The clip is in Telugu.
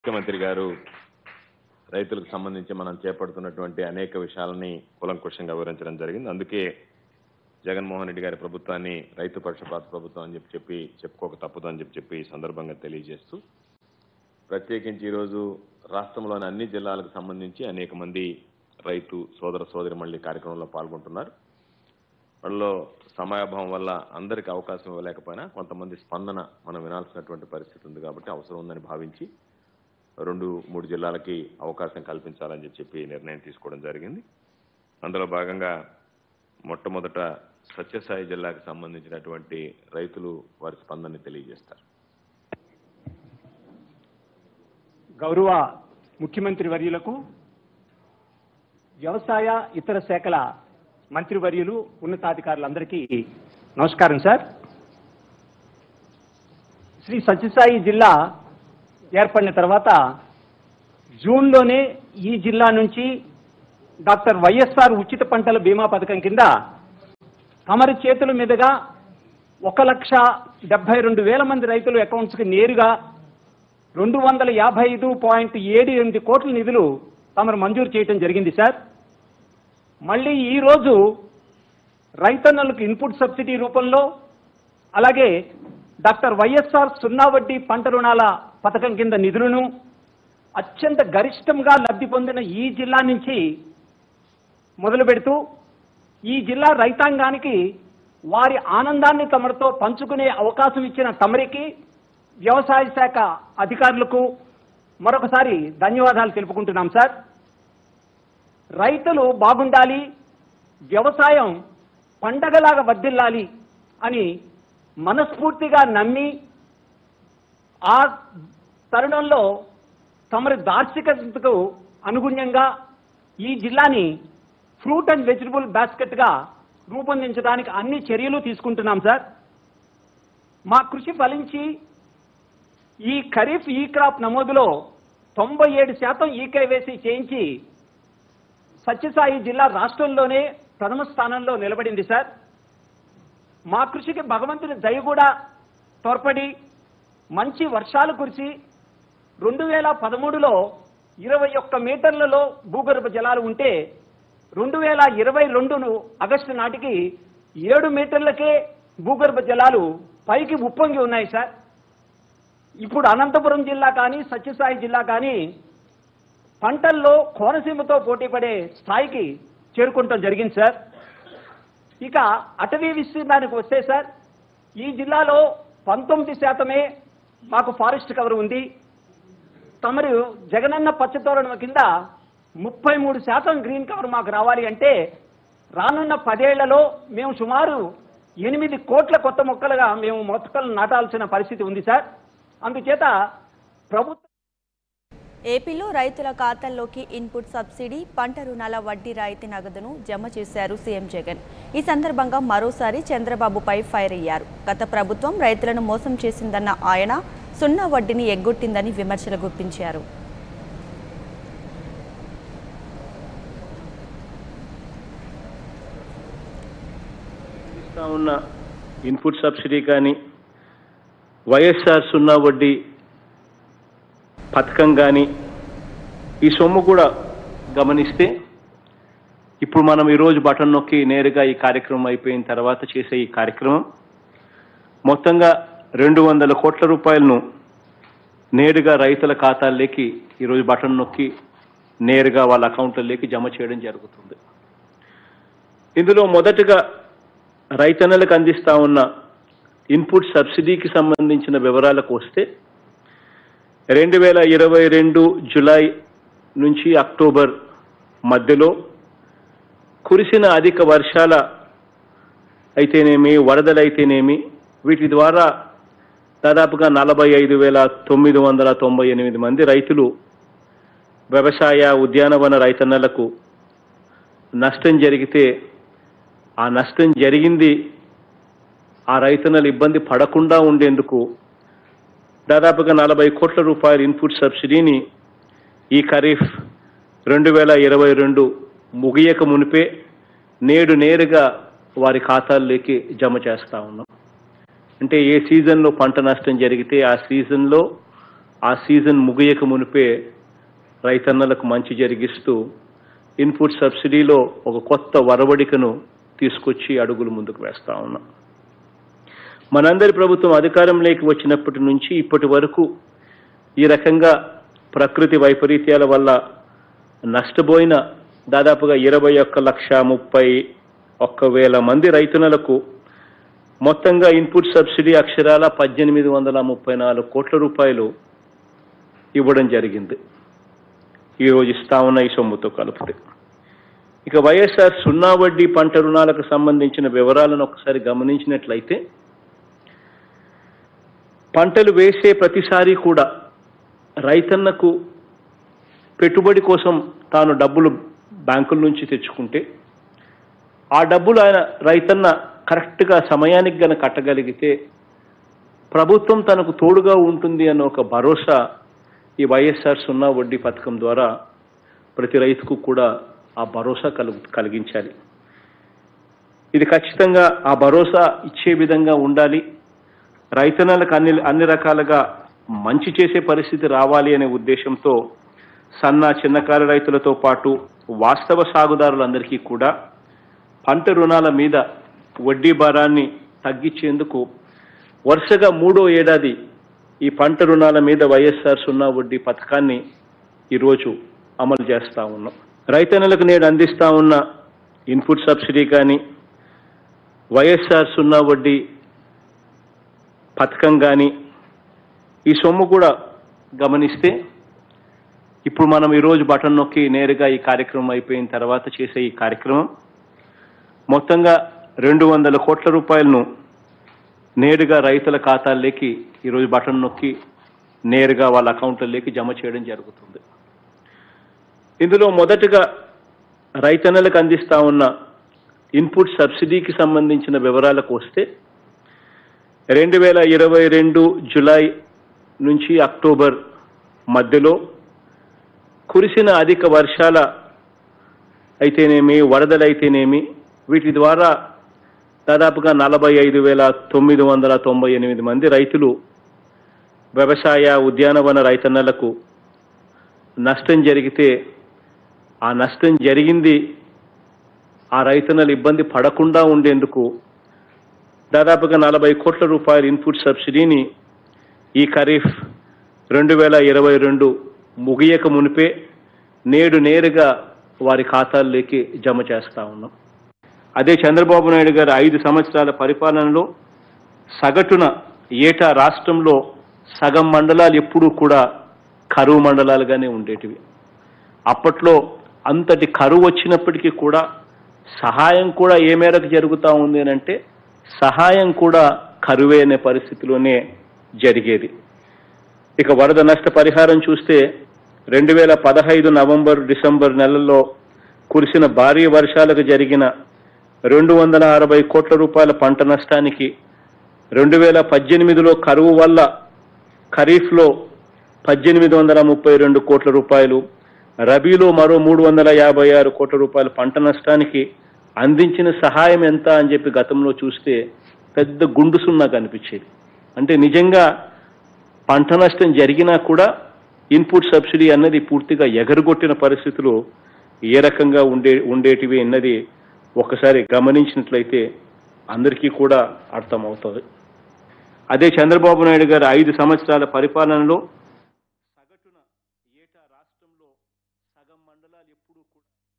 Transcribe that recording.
ముఖ్యమంత్రి గారు రైతులకు సంబంధించి మనం చేపడుతున్నటువంటి అనేక విషయాలని కులంకుషంగా వివరించడం జరిగింది అందుకే జగన్మోహన్ రెడ్డి గారి ప్రభుత్వాన్ని రైతు పక్షపాత ప్రభుత్వం అని చెప్పి చెప్పి చెప్పుకోక తప్పదు అని చెప్పి చెప్పి ఈ సందర్భంగా తెలియజేస్తూ ప్రత్యేకించి ఈరోజు రాష్ట్రంలోని అన్ని జిల్లాలకు సంబంధించి అనేక మంది రైతు సోదర సోదరి మళ్ళీ కార్యక్రమంలో పాల్గొంటున్నారు వాళ్ళలో సమయాభావం వల్ల అందరికీ అవకాశం ఇవ్వలేకపోయినా కొంతమంది స్పందన మనం వినాల్సినటువంటి పరిస్థితి ఉంది కాబట్టి అవసరం ఉందని భావించి రెండు మూడు జిల్లాలకి అవకాశం కల్పించాలని చెప్పి చెప్పి నిర్ణయం తీసుకోవడం జరిగింది అందులో భాగంగా మొట్టమొదట సత్యసాయి జిల్లాకు సంబంధించినటువంటి రైతులు వారి స్పందనని తెలియజేస్తారు గౌరవ ముఖ్యమంత్రి వర్యులకు వ్యవసాయ ఇతర శాఖల మంత్రివర్యులు ఉన్నతాధికారులందరికీ నమస్కారం సార్ శ్రీ సత్యసాయి జిల్లా ఏర్పడిన తర్వాత జూన్లోనే ఈ జిల్లా నుంచి డాక్టర్ వైఎస్ఆర్ ఉచిత పంటల బీమా పథకం కింద తమరి చేతుల మీదుగా ఒక లక్ష డెబ్బై రెండు వేల మంది రైతుల అకౌంట్స్కి నేరుగా రెండు వందల యాభై ఐదు పాయింట్ ఏడు ఎనిమిది కోట్ల నిధులు తమరు మంజూరు చేయడం జరిగింది సార్ మళ్ళీ ఈరోజు రైతన్నలకు ఇన్పుట్ సబ్సిడీ రూపంలో అలాగే డాక్టర్ వైఎస్ఆర్ సున్నా వడ్డీ పంట రుణాల పథకం కింద నిధులను అత్యంత గరిష్టంగా లబ్ధి పొందిన ఈ జిల్లా నుంచి మొదలు పెడుతూ ఈ జిల్లా రైతాంగానికి వారి ఆనందాన్ని తమరితో పంచుకునే అవకాశం ఇచ్చిన తమరికి వ్యవసాయ శాఖ అధికారులకు మరొకసారి ధన్యవాదాలు తెలుపుకుంటున్నాం సార్ రైతులు బాగుండాలి వ్యవసాయం పండగలాగా వర్ధిల్లాలి అని మనస్ఫూర్తిగా నమ్మి ఆ తరుణంలో తమరి దార్శికతకు అనుగుణ్యంగా ఈ జిల్లాని ఫ్రూట్ అండ్ వెజిటబుల్ బాస్కెట్గా రూపొందించడానికి అన్ని చర్యలు తీసుకుంటున్నాం సార్ మా కృషి ఫలించి ఈ ఖరీఫ్ ఈ క్రాప్ నమోదులో తొంభై ఏడు శాతం ఈకేవేసీ చేయించి సత్యసాయి జిల్లా రాష్ట్రంలోనే ప్రథమ స్థానంలో నిలబడింది సార్ మా కృషికి భగవంతుని దయ కూడా తోడ్పడి మంచి వర్షాలు కురిసి రెండు వేల పదమూడులో ఇరవై ఒక్క మీటర్లలో భూగర్భ జలాలు ఉంటే రెండు వేల ఇరవై రెండును ఆగస్టు నాటికి ఏడు మీటర్లకే భూగర్భ జలాలు పైకి ఉప్పొంగి ఉన్నాయి సార్ ఇప్పుడు అనంతపురం జిల్లా కానీ సత్యసాయి జిల్లా కానీ పంటల్లో కోనసీమతో పోటీపడే స్థాయికి చేరుకుంటాం జరిగింది సార్ ఇక అటవీ విస్తీర్ణానికి వస్తే సార్ ఈ జిల్లాలో పంతొమ్మిది శాతమే మాకు ఫారెస్ట్ కవర్ ఉంది తమరు జగనన్న పచ్చతోరణం కింద ముప్పై మూడు శాతం గ్రీన్ కవర్ మాకు రావాలి అంటే రానున్న పదేళ్లలో మేము సుమారు ఎనిమిది కోట్ల కొత్త మొక్కలుగా మేము మొక్కలు నాటాల్సిన పరిస్థితి ఉంది సార్ అందుచేత ప్రభుత్వం ఏపీలో రైతుల ఖాతాల్లోకి ఇన్పుట్ సబ్సిడీ పంట రుణాల వడ్డీ రాయితీ నగదును జమ చేశారు సీఎం జగన్ ఈ సందర్భంగా మరోసారి చంద్రబాబుపై ఫైర్ అయ్యారు గత ప్రభుత్వం రైతులను మోసం చేసిందన్న ఆయన సున్నా వడ్డీని ఎగ్గొట్టిందని విమర్శలు గుప్పించారు ఇస్తా ఉన్న ఇన్పుట్ సబ్సిడీ కానీ వైఎస్ఆర్ సున్నా వడ్డీ పథకం కానీ ఈ సొమ్ము కూడా గమనిస్తే ఇప్పుడు మనం ఈరోజు బటన్ నొక్కి నేరుగా ఈ కార్యక్రమం అయిపోయిన తర్వాత చేసే ఈ కార్యక్రమం మొత్తంగా రెండు వందల కోట్ల రూపాయలను నేరుగా రైతుల ఖాతాల్లోకి ఈరోజు బటన్ నొక్కి నేరుగా వాళ్ళ అకౌంట్లలోకి జమ చేయడం జరుగుతుంది ఇందులో మొదటగా రైతన్నలకు అందిస్తా ఉన్న ఇన్పుట్ సబ్సిడీకి సంబంధించిన వివరాలకు వస్తే రెండు వేల ఇరవై రెండు జులై నుంచి అక్టోబర్ మధ్యలో కురిసిన అధిక వర్షాల అయితేనేమి వరదలైతేనేమి వీటి ద్వారా దాదాపుగా నలభై ఐదు వేల తొమ్మిది వందల తొంభై ఎనిమిది మంది రైతులు వ్యవసాయ ఉద్యానవన రైతన్నలకు నష్టం జరిగితే ఆ నష్టం జరిగింది ఆ రైతన్నలు ఇబ్బంది పడకుండా ఉండేందుకు దాదాపుగా నలభై కోట్ల రూపాయల ఇన్పుట్ సబ్సిడీని ఈ ఖరీఫ్ రెండు వేల ఇరవై రెండు ముగియక మునిపే నేడు నేరుగా వారి ఖాతాల్లోకి జమ చేస్తా ఉన్నాం అంటే ఏ సీజన్లో పంట నష్టం జరిగితే ఆ సీజన్లో ఆ సీజన్ ముగియక మునిపే రైతన్నలకు మంచి జరిగిస్తూ ఇన్పుట్ సబ్సిడీలో ఒక కొత్త వరవడికను తీసుకొచ్చి అడుగులు ముందుకు వేస్తా ఉన్నాం మనందరి ప్రభుత్వం అధికారంలోకి వచ్చినప్పటి నుంచి ఇప్పటి వరకు ఈ రకంగా ప్రకృతి వైపరీత్యాల వల్ల నష్టపోయిన దాదాపుగా ఇరవై ఒక్క లక్ష ముప్పై ఒక్క వేల మంది రైతులకు మొత్తంగా ఇన్పుట్ సబ్సిడీ అక్షరాల పద్దెనిమిది వందల ముప్పై నాలుగు కోట్ల రూపాయలు ఇవ్వడం జరిగింది ఈరోజు ఇస్తా ఉన్న ఈ సొమ్ముతో కలిపితే ఇక వైఎస్ఆర్ సున్నా వడ్డీ పంట రుణాలకు సంబంధించిన వివరాలను ఒకసారి గమనించినట్లయితే పంటలు వేసే ప్రతిసారి కూడా రైతన్నకు పెట్టుబడి కోసం తాను డబ్బులు బ్యాంకుల నుంచి తెచ్చుకుంటే ఆ డబ్బులు ఆయన రైతన్న కరెక్ట్గా సమయానికి గన కట్టగలిగితే ప్రభుత్వం తనకు తోడుగా ఉంటుంది అన్న ఒక భరోసా ఈ వైఎస్ఆర్ సున్నా వడ్డీ పథకం ద్వారా ప్రతి రైతుకు కూడా ఆ భరోసా కలుగు కలిగించాలి ఇది ఖచ్చితంగా ఆ భరోసా ఇచ్చే విధంగా ఉండాలి రైతన్నలకు అన్ని అన్ని రకాలుగా మంచి చేసే పరిస్థితి రావాలి అనే ఉద్దేశంతో సన్న చిన్నకారు రైతులతో పాటు వాస్తవ సాగుదారులందరికీ కూడా పంట రుణాల మీద వడ్డీ భారాన్ని తగ్గించేందుకు వరుసగా మూడో ఏడాది ఈ పంట రుణాల మీద వైఎస్ఆర్ సున్నా వడ్డీ పథకాన్ని ఈరోజు అమలు చేస్తా ఉన్నాం రైతన్నలకు నేడు అందిస్తా ఉన్న ఇన్పుట్ సబ్సిడీ కానీ వైఎస్ఆర్ సున్నా వడ్డీ పథకం కానీ ఈ సొమ్ము కూడా గమనిస్తే ఇప్పుడు మనం ఈరోజు బటన్ నొక్కి నేరుగా ఈ కార్యక్రమం అయిపోయిన తర్వాత చేసే ఈ కార్యక్రమం మొత్తంగా రెండు వందల కోట్ల రూపాయలను నేరుగా రైతుల ఖాతాల్లోకి ఈరోజు బటన్ నొక్కి నేరుగా వాళ్ళ అకౌంట్లలోకి జమ చేయడం జరుగుతుంది ఇందులో మొదటగా రైతన్నలకు అందిస్తా ఉన్న ఇన్పుట్ సబ్సిడీకి సంబంధించిన వివరాలకు వస్తే రెండు వేల ఇరవై రెండు జులై నుంచి అక్టోబర్ మధ్యలో కురిసిన అధిక వర్షాల అయితేనేమి వరదలైతేనేమి వీటి ద్వారా దాదాపుగా నలభై ఐదు వేల తొమ్మిది వందల తొంభై ఎనిమిది మంది రైతులు వ్యవసాయ ఉద్యానవన రైతన్నలకు నష్టం జరిగితే ఆ నష్టం జరిగింది ఆ రైతన్నలు ఇబ్బంది పడకుండా ఉండేందుకు దాదాపుగా నలభై కోట్ల రూపాయల ఇన్పుట్ సబ్సిడీని ఈ ఖరీఫ్ రెండు వేల ఇరవై రెండు ముగియక మునిపే నేడు నేరుగా వారి ఖాతాల్లోకి జమ చేస్తా ఉన్నాం అదే చంద్రబాబు నాయుడు గారి ఐదు సంవత్సరాల పరిపాలనలో సగటున ఏటా రాష్ట్రంలో సగం మండలాలు ఎప్పుడూ కూడా కరువు మండలాలుగానే ఉండేటివి అప్పట్లో అంతటి కరువు వచ్చినప్పటికీ కూడా సహాయం కూడా ఏ మేరకు జరుగుతూ ఉంది అని అంటే సహాయం కూడా కరువే అనే పరిస్థితిలోనే జరిగేది ఇక వరద నష్ట పరిహారం చూస్తే రెండు వేల పదహైదు నవంబర్ డిసెంబర్ నెలల్లో కురిసిన భారీ వర్షాలకు జరిగిన రెండు వందల అరవై కోట్ల రూపాయల పంట నష్టానికి రెండు వేల పద్దెనిమిదిలో కరువు వల్ల ఖరీఫ్లో పద్దెనిమిది వందల ముప్పై రెండు కోట్ల రూపాయలు రబీలో మరో మూడు వందల యాభై ఆరు కోట్ల రూపాయల పంట నష్టానికి అందించిన సహాయం ఎంత అని చెప్పి గతంలో చూస్తే పెద్ద గుండు సున్నా కనిపించేది అంటే నిజంగా పంట నష్టం జరిగినా కూడా ఇన్పుట్ సబ్సిడీ అన్నది పూర్తిగా ఎగరగొట్టిన పరిస్థితులు ఏ రకంగా ఉండే ఉండేటివి అన్నది ఒకసారి గమనించినట్లయితే అందరికీ కూడా అర్థమవుతుంది అదే చంద్రబాబు నాయుడు గారి ఐదు సంవత్సరాల పరిపాలనలో సగటున ఏటా రాష్ట్రంలో సగం మండలాలు ఎప్పుడూ కూడా